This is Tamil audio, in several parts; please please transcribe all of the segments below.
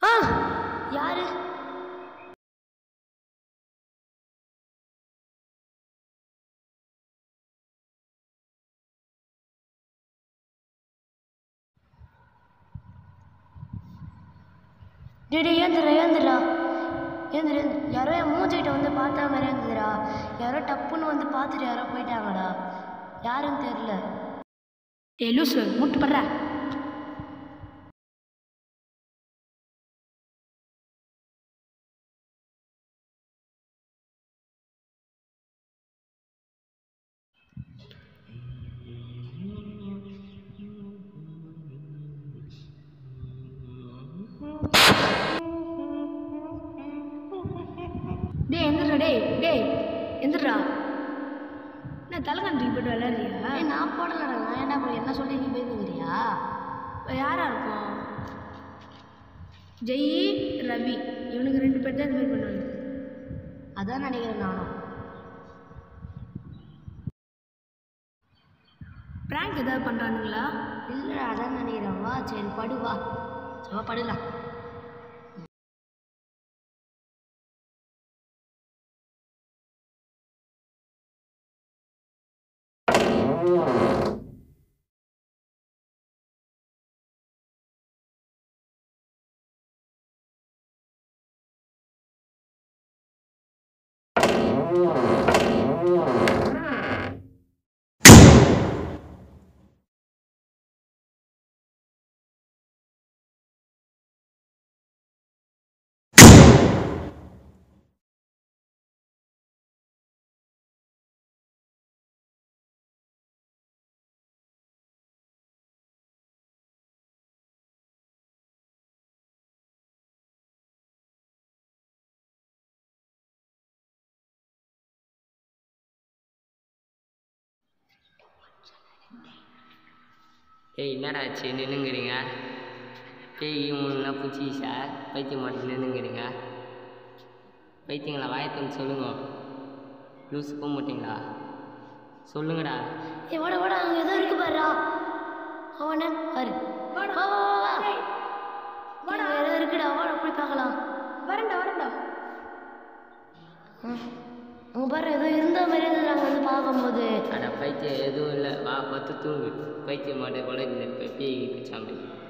ஆ யாரு டேய் டேய் ஏந்திரா ஏந்திரா ஏந்திர யாரோ என் மூஞ்சிக்கிட்ட வந்து பார்த்த மாதிரி இருந்ததுடா யாரோ டப்புன்னு வந்து பார்த்துட்டு யாரோ போயிட்டாங்கடா யாருன்னு தெரில ஏ லூசு முட்டு படுற டேய் எந்திரா டேய் டேய் எந்திரா என்ன தலைகாண்டி போட்டு விளையாடுறியா ஏய் நான் போடலடா நான் என்ன பண்ண என்ன சொல்லி நீ போயிருந்துக்கிறியா யாரா இருக்கும் ஜெய் ரவி இவனுக்கு ரெண்டு பேர் தான் இந்த மாதிரி பண்ணுவாங்க அதான் நினைக்கிறேன் நானும் ப்ராங்க் ஏதாவது பண்ணுறானுங்களா இல்லை அதான் நினைக்கிறேன் வா சரி படு வா சரி வா படுலாம் ஏய் என்னடா ஆச்சு நின்னுங்கிறீங்க ஏய் இவங்களாம் பூச்சி சார் பைத்தியம் மட்டும் நின்னுங்கிறீங்க பைத்தியங்களா வாயத்துன்னு சொல்லுங்க லூஸ் போக மாட்டீங்களா சொல்லுங்கடா ஏய் வாடா வாடா அங்கே ஏதோ இருக்கு பாருடா அவன பாரு வா வா வா வா வாடா ஏதோ இருக்குடா வாடா போய் பார்க்கலாம் வரேன்டா வரேன்டா அங்கே பாரு ஏதோ இருந்த மாதிரி இருந்தது நாங்கள் வந்து பார்க்கும்போது அட பைத்தியம் எதுவும் இல்லை வா பத்து தூங்கு பைத்தியம் மாட்டே கூட இந்த பேய் பிச்சாமி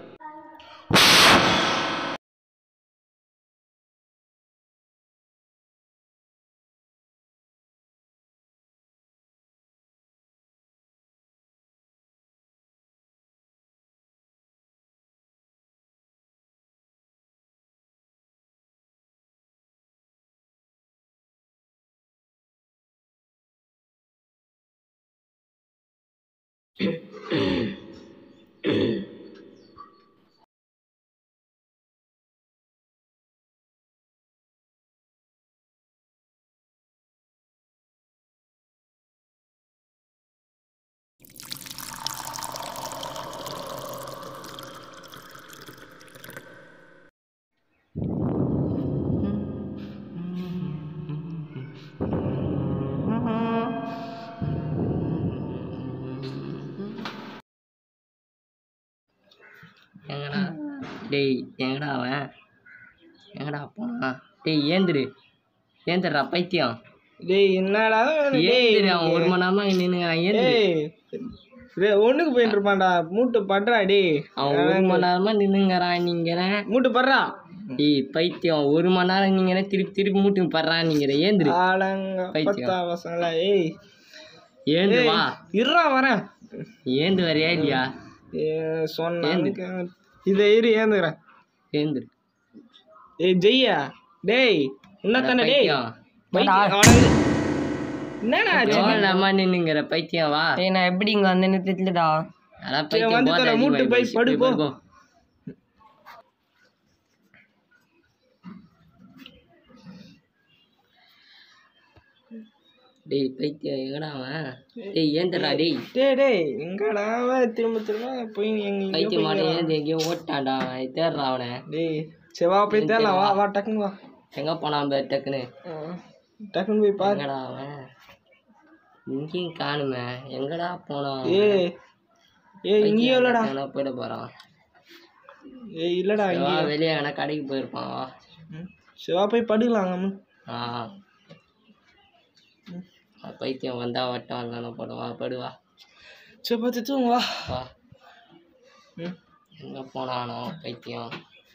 எங்கடா டேய் எங்கடா அவன் எங்கடா போனா டேய் ஏந்திரு ஏந்திரா பைத்தியம் டேய் என்னடா ஏந்திரு அவன் ஒரு மணி நேரமா நின்னுங்கிறான் ஏந்திரு டேய் டேய், ஒண்ணுக்கு போயிட்டு இருப்பான்டா மூட்டு படுறா டேய் அவன் ஒரு மணி நேரமா நின்னுங்கிறான் நீங்கிற மூட்டு படுறா டேய் பைத்தியம் ஒரு மணி நேரம் நீங்கிற திருப்பி திருப்பி மூட்டு படுறான் நீங்கிற ஏந்திரு ஆளங்க பைத்தியம். பத்தா பசங்களா ஏய் ஏந்து வா இருறா வரேன் ஏந்து வரையா இல்லையா ஏய், சொன்னா ஏந்து. கே- இதை இரு ஏந்துக்கிறேன் ஏந்திரு ஏய் ஜெய்யா டேய் என்னத்தானே டேய் பைத்தியம் பைத்தியம், அவனுக்கு- என்னடா ஆச்சு? எவ்வளவு நேரமா நின்னுங்கிற பைத்தியம் வா ஏய் நான் எப்படி இங்க வந்தேன்னு தெரியலடா அதான் சரி, பைத்தியம் வந்து போதை தரேன், மூட்டு அதிகமாகி போய் போச்சு. படு, போய் போ. போ. டேய் பைத்தியம் எங்கடா அவன் டேய் ஏந்தடா டேய் டேய் டேய் எங்கடா அவன் திரும்ப திரும்ப போய் எங்க பைத்தியம் மாட்டேன் ஏந்து எங்கேயோ ஓட்டான்டா அவன் தேடுறான் அவனை டேய் சரி வா போய் தேடலாம் வா வா டக்குன்னு வா எங்க போனான் பாரு டக்குன்னு ஆ, டக்குன்னு போய் பாரு எங்கடா அவன் இங்கேயும் காணுமே எங்கடா போனான் ஏய் ஏய் இங்கேயும் இல்லடா எங்கடா போயிட போறான் ஏய் இல்லடா வா இங்கே வெளியே வேணா கடைக்கு போயிருப்பான் வா ம். சரி வா போய் படுக்கலாம் நம்ம ஆ ஆ, பைத்தியம் வந்தா வட்டம் வந்தானோ போடுவா படுவா சரி பார்த்து தூங்க வா வா ம் எங்கே போனானோ பைத்தியம்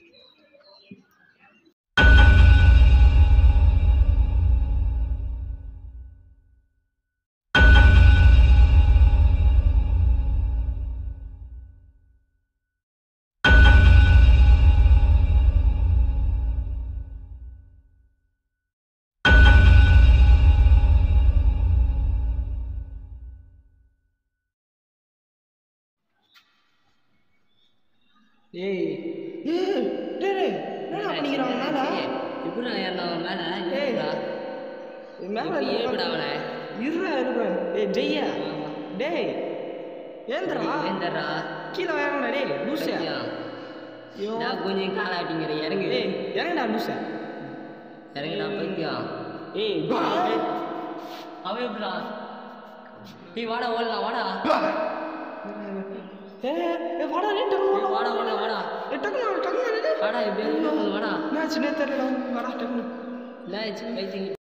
ஏய் ஏய் டேய் டேய் என்னடா பண்ணிக்கிறான் மேல எப்படி ஏறினா மேலே ஏய். ஏறுடா. மேல இப்படி ஏறுடா அவனை இருடா இருடா ஏய் ஜெய்யா டேய் ஏந்திரா ஏந்தர்றா கீழே வேறடா டேய் லூசு பைத்தியம் ஐயோ நான் கொஞ்சம் காலாட்டிங்கிற இறங்கு ஏய் இறங்கடா லூசு இறங்குடா பைத்தியம் ஏய் அவன் எப்படா டேய் வாடா ஓடலாம் வாடா ஏய் ஏய் வாடா டேய் டக்கு ஏய், வாடா வாடா வாடா ஏய் டக்கு டக்கு டக்கு வாடா இப்படி இறங்கி வாடா என்னாச்சு நேத்து தெரியல வாடா டக்கு என்னாச்சு பைத்தியம்